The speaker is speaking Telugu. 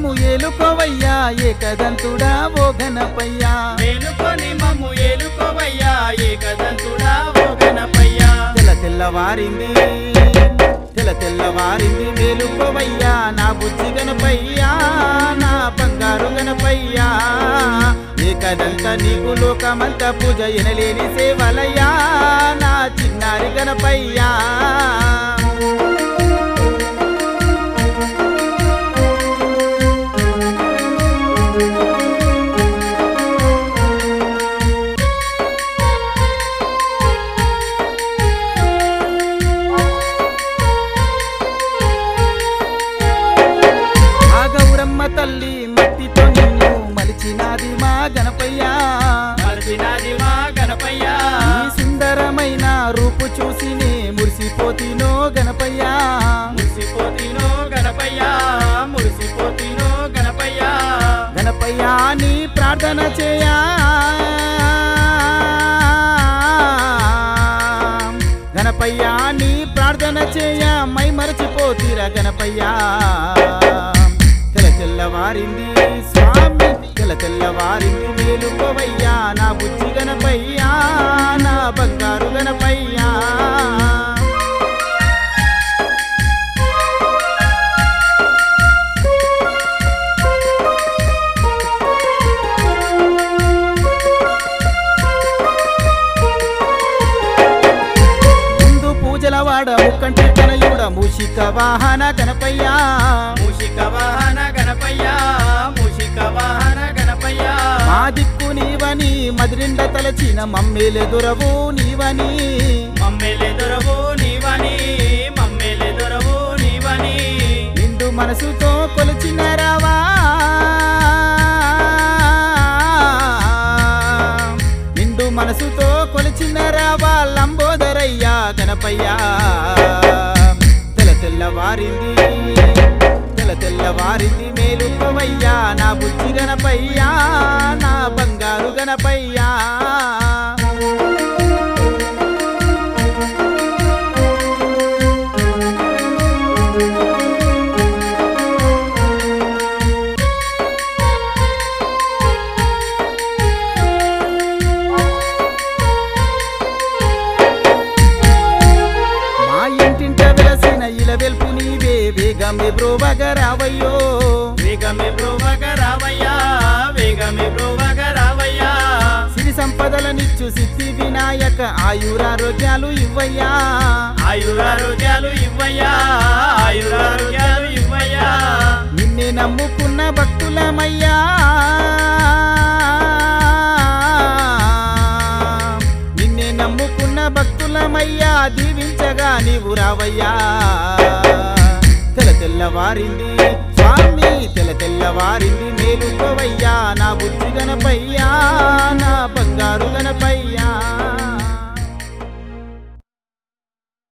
మమ్ము ఏలుకోవయ్యా ఏకదంతుడా ఓ గణపయ్యా మేలుకొని మమ్ము ఏలుకోవయ్యా ఏకదంతుడా ఓ గణపయ్యా తెల్ల తెల్లవారింది తెల్ల తెల్లవారింది మేలుకోవయ్యా నా బుద్ధి గణపయ్యా నా బంగారు గణపయ్యా ఏకదంత నీకు లోకమంత పూజ ఎనలేని సేవలయ్యా నా చిన్నారి గణపయ్యా ఆ గౌరమ్మ తల్లి మట్టితో నిన్ను మలిచినాది మా గణపయ్యా మలసినాది మా గణపయ్యా ఈ సుందరమైన రూపు చూసి నే మురిసిపోతినో గణపయ్యా మురిసిపోతీనో గణపయ్యా మురిసిపోతీనో గణపయ్యా గణపయ్యా నీ ప్రార్థన చేయా గణపయ్యా నీ ప్రార్థన చేయ మై మరచిపోతీరా గణపయ్యా తెల్ల తెల్లవారింది స్వామి తెల్ల తెల్లవారింది మేలుకోవయ్యా నా బుద్ధి గణపయ్యా నా బంగారు గణపయ్యా ముందు పూజల వాడ ముక్కంటి తనయుడ మూషిక వాహన గణపయ్యా మూషిక వాహన గణపయ్యా మూషిక వాహన గణపయ్యా మా దిక్కు నీవని మదిరిండ తలచిన మమ్మేలెదురవు నీవని మమ్మెలెదురవు నీవని మమ్మెలెదురవు నీవని నిండు మనసుతో కొలిచిన రావా నిండు మనసుతో కొలిచిన రావా లంబోదరయ్యా గణపయ్యా తెల్ల తెల్లవారింది తెల్ల తెల్లవారింది మేలుకోవయ్యా నా బుద్ధి గణపయ్యా నా బంగారు గణపయ్యా మా ఇంటింట వెలసిన ఇల వెల్పు నీవే వేగమే బ్రోవగరావయ్యో వేగమే బ్రోవగ రావయ్యా వేగమే బ్రోవగ రావయ్యా సిరి సంపదలనిచ్చు సిద్ధి వినాయక ఆయురారోగ్యాలు ఇవ్వయ్యా ఆయురారోగ్యాలు ఇవ్వయ్యా ఆయురారోగ్యాలు ఇవ్వయ్యా నిన్నే నమ్ముకున్న భక్తులమయ్యా నిన్నే నమ్ముకున్న భక్తులమయ్యా దీవించగా నీవు రావయ్యా తెల్ల తెల్లవారింది స్వామి తెల్ల తెల్లవారింది మేలుకోవయ్యా నా బుద్ధి గణపయ్యా నా బంగారు గణపయ్యా